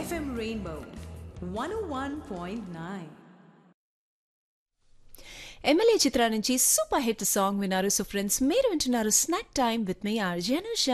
FM Rainbow 101.9. MLA చిత్ర నుంచి super hit song విన్నారు సో ఫ్రెండ్స్ మీరు వింటున్నారు స్నాక్ టైం విత్ మీ ఆర్జే అనుష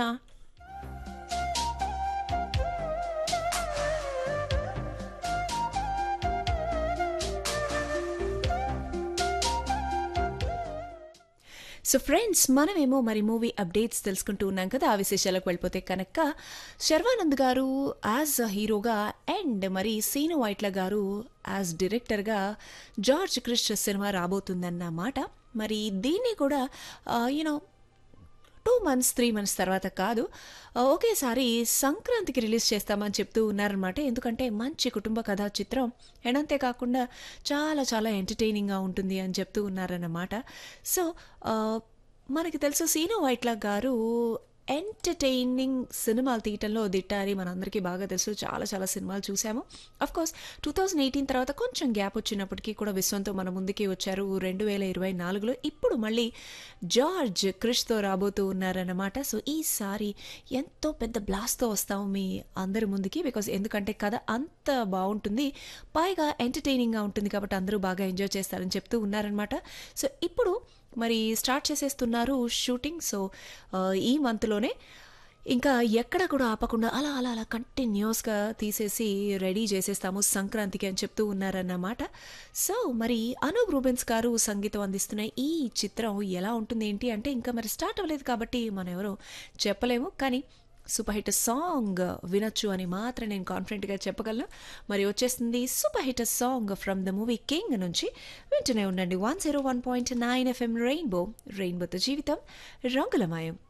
సో ఫ్రెండ్స్ మనమేమో మరి మూవీ అప్డేట్స్ తెలుసుకుంటూ ఉన్నాం కదా ఆ విశేషాలకు వెళ్ళిపోతే కనుక శర్వానంద్ గారు యాజ్ హీరోగా అండ్ మరి సీను వైట్ల గారు యాజ్ డైరెక్టర్గా జార్జ్ క్రిష్ సినిమా రాబోతుందన్నమాట మరి దీన్ని కూడా you know two months three months తర్వాత కాదు ఆ, ఒకేసారి సంక్రాంతికి రిలీజ్ చేస్తామని చెప్తూ ఉన్నారనమాట ఎందుకంటే మంచి కుటుంబ కథా చిత్రం అండ్ అంతేకాకుండా చాలా చాలా ఎంటర్టైనింగ్గా ఉంటుంది అని చెప్తూ ఉన్నారన్నమాట సో ఆ, మనకి తెలుసు సీను వైట్ల గారు ఎంటర్టైనింగ్ సినిమాలు తీయటంలో దిట్టారి మనందరికీ బాగా తెలుసు చాలా చాలా సినిమాలు చూసాము of course two thousand eighteen తర్వాత కొంచెం గ్యాప్ వచ్చినప్పటికీ కూడా విశ్వంతో మన ముందుకి వచ్చారు రెండు వేల ఇరవై నాలుగులో ఇప్పుడు మళ్ళీ జార్జ్ క్రిష్తో రాబోతూ ఉన్నారన్నమాట సో ఈసారి ఎంతో పెద్ద బ్లాస్ట్తో వస్తాము మీ అందరి ముందుకి బికాస్ ఎందుకంటే కథ అంత బాగుంటుంది పైగా ఎంటర్టైనింగ్గా ఉంటుంది కాబట్టి అందరూ బాగా ఎంజాయ్ చేస్తారని చెప్తూ ఉన్నారనమాట సో ఇప్పుడు మరి స్టార్ట్ చేసేస్తున్నారు షూటింగ్ సో ఆ, ఈ మంత్లోనే ఇంకా ఎక్కడ కూడా ఆపకుండా అలా అలా అలా కంటిన్యూస్గా తీసేసి రెడీ చేసేస్తాము సంక్రాంతికి అని చెప్తూ ఉన్నారన్నమాట సో మరి అనూప్ రూబెన్స్ గారు సంగీతం అందిస్తున్న ఈ చిత్రం ఎలా ఉంటుంది ఏంటి అంటే ఇంకా మరి స్టార్ట్ అవ్వలేదు కాబట్టి మనం ఎవరో చెప్పలేము కానీ సూపర్ హిట్ సాంగ్ వినొచ్చు అని మాత్రం నేను కాన్ఫిడెంట్గా చెప్పగలను మరి వచ్చేస్తుంది super hit song from the movie King నుంచి వింటూనే ఉండండి one zero one point nine FM Rainbow రెయిన్బోతో జీవితం రంగులమయం